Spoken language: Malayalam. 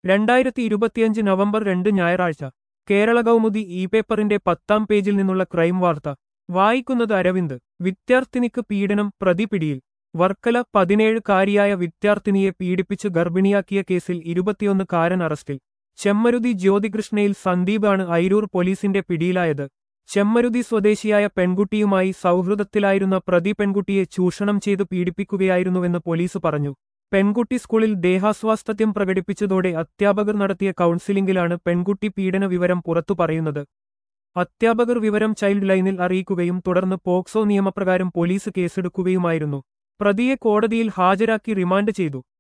രണ്ടായിരത്തി ഇരുപത്തിയഞ്ച് നവംബർ രണ്ട് ഞായറാഴ്ച കേരള കൗമുദി ഇ പേപ്പറിന്റെ പത്താം പേജിൽ നിന്നുള്ള ക്രൈം വാർത്ത വായിക്കുന്നത് അരവിന്ദ് വിദ്യാർത്ഥിനിക്ക് പീഡനം പ്രതി പിടിയിൽ വർക്കല പതിനേഴുകാരിയായ വിദ്യാർത്ഥിനിയെ പീഡിപ്പിച്ച് ഗർഭിണിയാക്കിയ കേസിൽ ഇരുപത്തിയൊന്ന് കാരൻ അറസ്റ്റിൽ ചെമ്മരുതി ജ്യോതികൃഷ്ണയിൽ സന്ദീപാണ് ഐരൂർ പോലീസിന്റെ പിടിയിലായത് ചെമ്മരുതി സ്വദേശിയായ പെൺകുട്ടിയുമായി സൗഹൃദത്തിലായിരുന്ന പ്രതി പെൺകുട്ടിയെ ചൂഷണം ചെയ്ത് പീഡിപ്പിക്കുകയായിരുന്നുവെന്ന് പോലീസ് പറഞ്ഞു പെൺകുട്ടി സ്കൂളിൽ ദേഹാസ്വാസ്ഥ്യം പ്രകടിപ്പിച്ചതോടെ അധ്യാപകർ നടത്തിയ കൗൺസിലിംഗിലാണ് പെൺകുട്ടി പീഡന വിവരം പുറത്തു പറയുന്നത് അധ്യാപകർ വിവരം ചൈൽഡ് ലൈനിൽ അറിയിക്കുകയും തുടർന്ന് പോക്സോ നിയമപ്രകാരം പോലീസ് കേസെടുക്കുകയുമായിരുന്നു പ്രതിയെ കോടതിയിൽ ഹാജരാക്കി റിമാൻഡ് ചെയ്തു